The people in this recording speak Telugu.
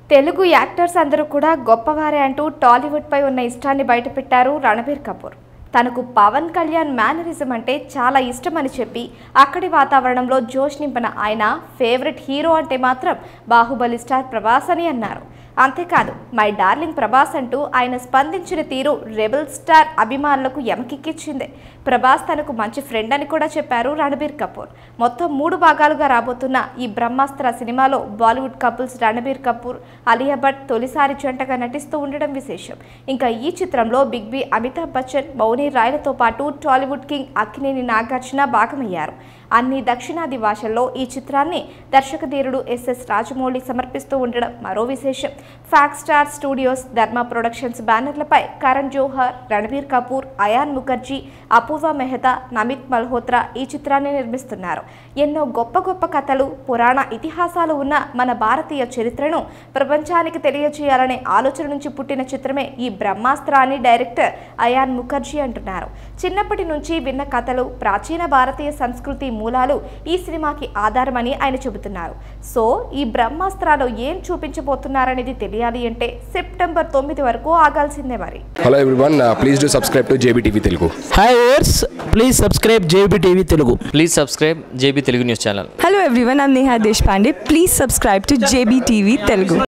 తెలుగు యాక్టర్స్ అందరూ కూడా గొప్పవారే అంటూ టాలీవుడ్పై ఉన్న ఇష్టాన్ని బయటపెట్టారు రణబీర్ కపూర్ తనకు పవన్ కళ్యాణ్ మేనరిజం అంటే చాలా ఇష్టమని చెప్పి అక్కడి వాతావరణంలో జోష్ నింపిన ఆయన ఫేవరెట్ హీరో అంటే మాత్రం బాహుబలి స్టార్ ప్రభాస్ అని అన్నారు అంతేకాదు మై డార్లింగ్ ప్రభాస్ అంటూ ఆయన స్పందించిన తీరు రెబల్ స్టార్ అభిమానులకు ఎమకిక్కిచ్చింది ప్రభాస్ తనకు మంచి ఫ్రెండ్ అని కూడా చెప్పారు రణబీర్ కపూర్ మొత్తం మూడు భాగాలుగా రాబోతున్న ఈ బ్రహ్మాస్త్ర సినిమాలో బాలీవుడ్ కపుల్స్ రణబీర్ కపూర్ అలియా భట్ తొలిసారి జంటగా నటిస్తూ ఉండడం విశేషం ఇంకా ఈ చిత్రంలో బిగ్ బి అమితాబ్ బచ్చన్ మౌని రాయ్లతో పాటు టాలీవుడ్ కింగ్ అక్కినేని నాగార్జున భాగమయ్యారు అన్ని దక్షిణాది భాషల్లో ఈ చిత్రాన్ని దర్శకధీరుడు ఎస్ఎస్ రాజమౌళి సమర్పిస్తూ ఉండడం మరో విశేషం Fox star studios Dharma productions బ్యానర్లపై కరణ్ జోహర్ రణబీర్ కపూర్ అయాన్ ముఖర్జీ అపూర్వ మెహతా నమిత్ మల్హోత్రా ఈ చిత్రాన్ని నిర్మిస్తున్నారు ఎన్నో గొప్ప గొప్ప కథలు పురాణ ఇతిహాసాలు ఉన్న మన భారతీయ చరిత్రను ప్రపంచానికి తెలియజేయాలనే ఆలోచన నుంచి పుట్టిన చిత్రమే ఈ బ్రహ్మాస్త్ర అని డైరెక్టర్ అయాన్ ముఖర్జీ అంటున్నారు చిన్నప్పటి నుంచి విన్న కథలు ప్రాచీన భారతీయ సంస్కృతి మూలాలు ఈ సినిమాకి ఆధారమని ఆయన చెబుతున్నారు సో ఈ బ్రహ్మాస్త్రాలో ఏం చూపించబోతున్నారనేది తెలియాలి అంటే సెప్టెంబర్ తొమ్మిది వరకు ఆగాల్సిందే మరి hello everyone please do subscribe to JB TV Telugu hi ours please subscribe JB TV Telugu please subscribe JB Telugu news channel Hello everyone, I'm Neha Deshpande. Please subscribe to JBTV Telugu.